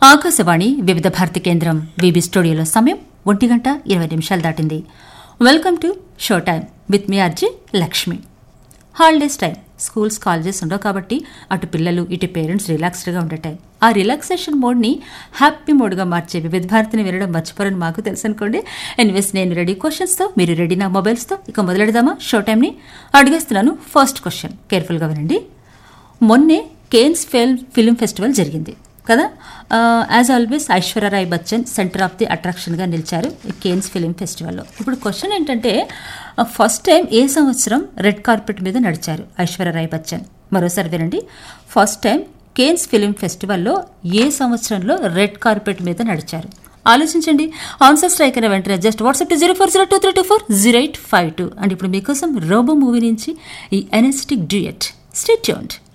ఆకాశవాణి వివిధ భారతి కేంద్రం విబి స్టూడియోలో సమయం ఒంటి గంట ఇరవై నిమిషాలు దాటింది welcome to show time with me RJ Lakshmi holidays time schools colleges ఉండవు కాబట్టి అటు పిల్లలు ఇటు పేరెంట్స్ రిలాక్స్డ్గా ఉండే టైం ఆ రిలాక్సేషన్ మోడ్ని హ్యాపీ మోడ్గా మార్చే వివిధ భారతిని వినడం మర్చిపోరని మాకు తెలుసు అనుకోండి ఎనివేస్ నేను రెడీ క్వశ్చన్స్తో మీరు రెడీ నా మొబైల్స్తో ఇక మొదలెడదామా షో టైంని అడిగేస్తున్నాను ఫస్ట్ క్వశ్చన్ కేర్ఫుల్గా వినండి మొన్నే కేన్స్ ఫిల్మ్ ఫిల్మ్ ఫెస్టివల్ జరిగింది కదా as always Aishwarya Rai Bachchan centre of the అట్రాక్షన్గా నిలిచారు ఈ కేన్స్ ఫిలిం ఫెస్టివల్లో ఇప్పుడు క్వశ్చన్ ఏంటంటే ఫస్ట్ టైం ఏ సంవత్సరం రెడ్ కార్పెట్ మీద నడిచారు ఐశ్వర్యరాయ్ బచ్చన్ మరోసారి వినండి ఫస్ట్ టైం కేన్స్ ఫిలిం ఫెస్టివల్లో ఏ సంవత్సరంలో రెడ్ కార్పెట్ మీద నడిచారు ఆలోచించండి ఆన్సర్ స్ట్రైక్ అయిన వెంటనే just WhatsApp to zero four zero two three two four zero eight five two and ఇప్పుడు మీకోసం రోబో మూవీ నుంచి ఈ ఎనెస్టిక్ డ్యూయట్ స్టేట్ ట్యూన్డ్